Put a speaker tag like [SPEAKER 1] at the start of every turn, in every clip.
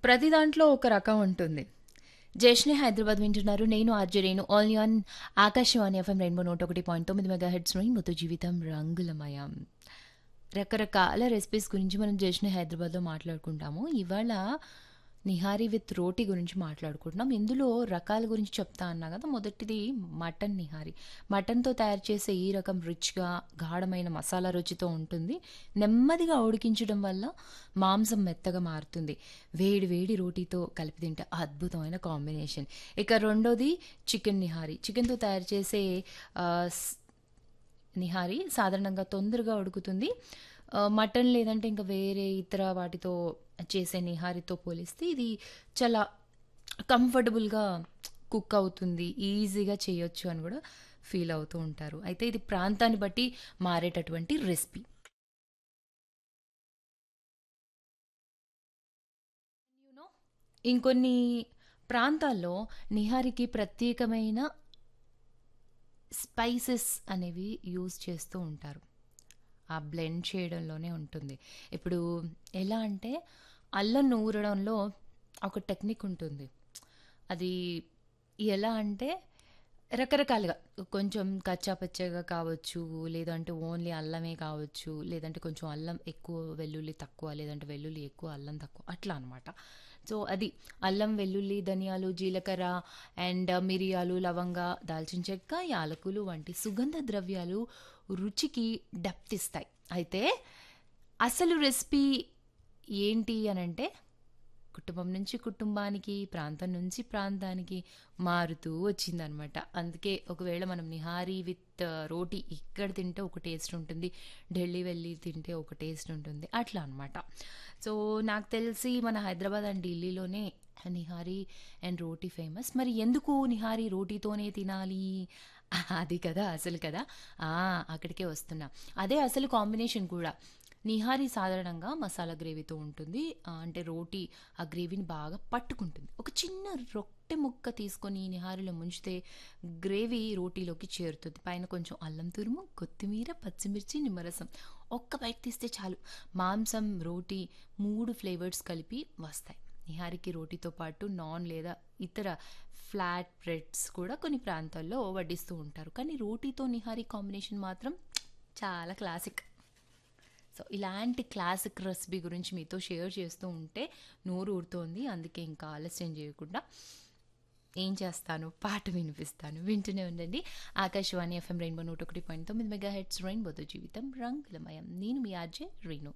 [SPEAKER 1] ప్రతి దాంట్లో ఒక రకం ఉంటుంది. 'జశ్నే హైదరాబాద్' వింటున్నారు. నేను RJ Renu. Only on Akashvani FM rainbow 101.9 megahertz రెయిన్బోతో జీవితం రంగులమయం. రకరకాల రెసిపీస్ గురించి మనం 'జశ్నే హైదరాబాద్‌లో' మాట్లాడుకుంటాము. ఇవాళ నిహారీ విత్ రోటీ గురించి మాట్లాడుకుంటున్నాం. ఇందులో రకాల గురించి చెప్తా అన్నా కదా! మొదటిది మటన్ నిహారీ. మటన్‌తో తయారు చేసే ఈ రకం రిచ్‌గా, గాఢమైన మసాలా రుచితో ఉంటుంది. నెమ్మదిగా ఉడికించడం వల్ల మాంసం మెత్తగా మారుతుంది. వేడి వేడి రోటీతో కలిపి తింటే అద్భుతమైన కాంబినేషన్. ఇక రెండోది చికెన్ నిహారీ. చికెన్‌తో తయారు చేసే ఆహ్, స్ నిహారీ సాధారణంగా తొందరగా ఉడుకుతుంది. ఆహ్, మటన్ లేదంటే ఇంకా వేరే ఇతర వాటితో చేసే నిహారీతో పోలిస్తే ఇది చాలా కంఫర్టబుల్‌గా కుక్ అవుతుంది. ఈజీగా చేయొచ్చు అని కూడా ఫీల్ అవుతూ ఉంటారు. అయితే ఇది ప్రాంతాన్ని బట్టి మారేటటువంటి రెసిపీ. యూ నో ఇంకొన్ని ప్రాంతాల్లో నిహారీకి ప్రత్యేకమైన స్పైసెస్ అనేవి యూజ్ చేస్తూ ఉంటారు. ఆ బ్లెండ్ చేయడంలోనే ఉంటుంది. ఇప్పుడు ఎలా అంటే అల్లం నూరడంలో ఒక టెక్నిక్ ఉంటుంది. అది ఎలా అంటే రకరకాలుగా కొంచెం కచ్చా పచ్చాగా కావచ్చు, లేదంటే ఓన్లీ అల్లమే కావచ్చు, లేదంటే కొంచెం అల్లం ఎక్కువ, వెల్లుల్లి తక్కువ, లేదంటే వెల్లుల్లి ఎక్కువ, అల్లం తక్కువ అట్లా అనమాట. సో, అది అల్లం, వెల్లుల్లి, ధనియాలు, జీలకర్ర అండ్ మిరియాలు, లవంగ, దాల్చిన చెక్క, యాలకులు వంటి సుగంధ ద్రవ్యాలు రుచికి డెప్త్ ఇస్తాయి. అయితే అసలు రెసిపీ ఏంటి అనంటే కుటుంబం నుంచి కుటుంబానికి, ప్రాంతం నుంచి ప్రాంతానికి మారుతూ వచ్చిందనమాట. అందుకే ఒకవేళ మనం నిహారీ విత్ రోటీ ఇక్కడ తింటే ఒక టేస్ట్ ఉంటుంది. ఢిల్లీ వెళ్లి తింటే ఒక టేస్ట్ ఉంటుంది. అట్లా అనమాట. సో, నాకు తెలిసి మన హైదరాబాద్ అండ్ ఢిల్లీలోనే నిహారీ అండ్ రోటీ ఫేమస్. మరి ఎందుకు నిహారీ రోటీతోనే తినాలి? అది కదా అసలు కదా! ఆ! అక్కడికే వస్తున్నా. అదే అసలు కాంబినేషన్ కూడా. నిహారీ సాధారణంగా మసాలా గ్రేవీతో ఉంటుంది. ఆహ్, అంటే రోటీ ఆ గ్రేవీని బాగా పట్టుకుంటుంది. ఒక చిన్న రొట్టె ముక్క తీసుకొని నిహారీలో ముంచితే గ్రేవీ రోటీలోకి చేరుతుంది. పైన కొంచెం అల్లం తురుము, కొత్తిమీర, పచ్చిమిర్చి, నిమ్మరసం ఒక్క బైట్ తీస్తే చాలు మాంసం, రోటీ 3 ఫ్లేవర్స్ కలిపి వస్తాయి. నిహారీకి రోటీతో పాటు నాన్ లేదా ఇతర ఫ్లాట్ బ్రెడ్స్ కూడా కొన్ని ప్రాంతాల్లో వడ్డిస్తూ ఉంటారు. కానీ రోటీతో నిహారీ కాంబినేషన్ మాత్రం చాలా క్లాసిక్. సో, ఇలాంటి క్లాసిక్ రెసిపీ గురించి మీతో షేర్ చేస్తూ ఉంటే నోరు ఊరుతోంది. అందుకే ఇంకా ఆలస్యం చేయకుండా ఏం చేస్తాను పాట వినిపిస్తాను. వింటూనే ఉండండి. ఆకాశవాణి ఎఫ్ఎం రెయిన్బో 101.9 మెగాహెర్ట్జ్ రెయిన్బోతో జీవితం రంగులమయం. నేను మీ RJ Reenu.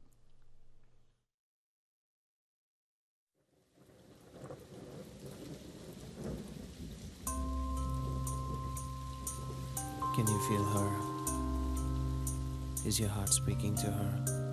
[SPEAKER 2] Can you feel her? Is your heart speaking to her?